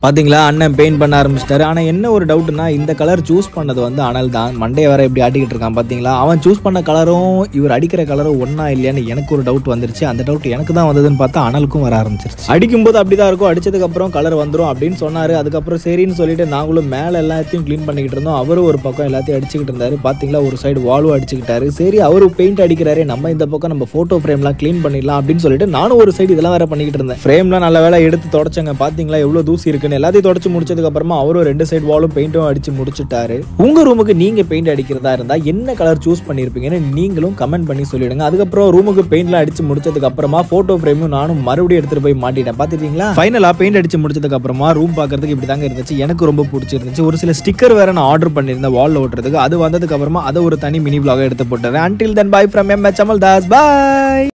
பாத்தீங்களா அண்ணன் பெயிண்ட் பண்ண ஆரம்பிச்சிட்டாரு ஆனா என்ன ஒரு டவுட்னா இந்த கலர் சூஸ் பண்ணது வந்து அனல் தான் மண்டைய வர இப்படி ஆட்டிக்கிட்டு இருக்கான் பாத்தீங்களா அவன் சூஸ் பண்ண கலரும் இவர் அடிக்கிற கலரும் ஒண்ணா இல்லையான்னு எனக்கு ஒரு டவுட் வந்துருச்சு அந்த டவுட் எனக்கு தான் வந்ததுன்னு பார்த்தா அனலுக்கும் வர ஆரம்பிச்சிருச்சு அடிக்கும்போது அப்படிதான் இருக்கும் அடிச்சதுக்கு அப்புறம் கலர் வந்துரும் அப்படின்னு சொன்னாரு அதுக்கப்புறம் சரின்னு சொல்லிட்டு நாங்களும் மேல எல்லாத்தையும் க்ளீன் பண்ணிக்கிட்டு இருந்தோம் அவரும் ஒரு பக்கம் எல்லாத்தையும் அடிச்சுக்கிட்டு இருந்தாரு பாத்தீங்களா ஒரு சைடு வாலும் அடிச்சுக்கிட்டாரு சரி அவரு பெயிண்ட் அடிக்கிறாரு நம்ம இந்த பக்கம் நம்ம போட்டோ ஃப்ரேம்லாம் க்ளீன் பண்ணிடலாம் அப்படின்னு சொல்லிட்டு நானும் ஒரு சைடு இதெல்லாம் வேற பண்ணிக்கிட்டு இருந்தேன் ஃப்ரேம்லாம் நல்ல வேலை எடுத்து தொடச்சங்க பாத்தீங்களா எவ்வளவு தூசி இருக்குன்னு எல்லாத்தையும் தொடச்சு முடிச்சதுக்கு அப்புறமா அவரும் ரெண்டு சைடு வாலும் பெயிண்ட்டும் அடிச்சு முடிச்சிட்டாரு உங்க ரூமுக்கு நீங்க பெயிண்ட் அடிக்கிறதா இருந்தா என்ன கலர் சூஸ் பண்ணிருப்பீங்கன்னு நீங்களும் கமெண்ட் பண்ணி சொல்லிடுங்க அதுக்கப்புறம் ரூமுக்கு பெயிண்ட்லாம் அடிச்சு முடிச்சதுக்கு அப்புறமா போட்டோ ஃப்ரேமும் நானும் மறுபடியும் எடுத்துட்டு போய் மாட்டிட்டேன் பாத்துட்டீங்களா ஃபைனலா பெயிண்ட் அடிச்சு முடிச்சதுக்கு அப்புறமா ரூம் பாக்குறதுக்கு இப்படி தாங்க இருந்துச்சு எனக்கு ரொம்ப பிடிச்சிருந்துச்சு ஒரு சில ஸ்டிக்கர் வேற நான் ஆர்டர் பண்ணியிருந்தேன் வால்ல ஓட்டுறதுக்கு அது வந்ததுக்கு அப்புறமா அதை ஒரு தனி மினி vlog எடுத்து போட்டுறேன் until then bye from M H Amal Das bye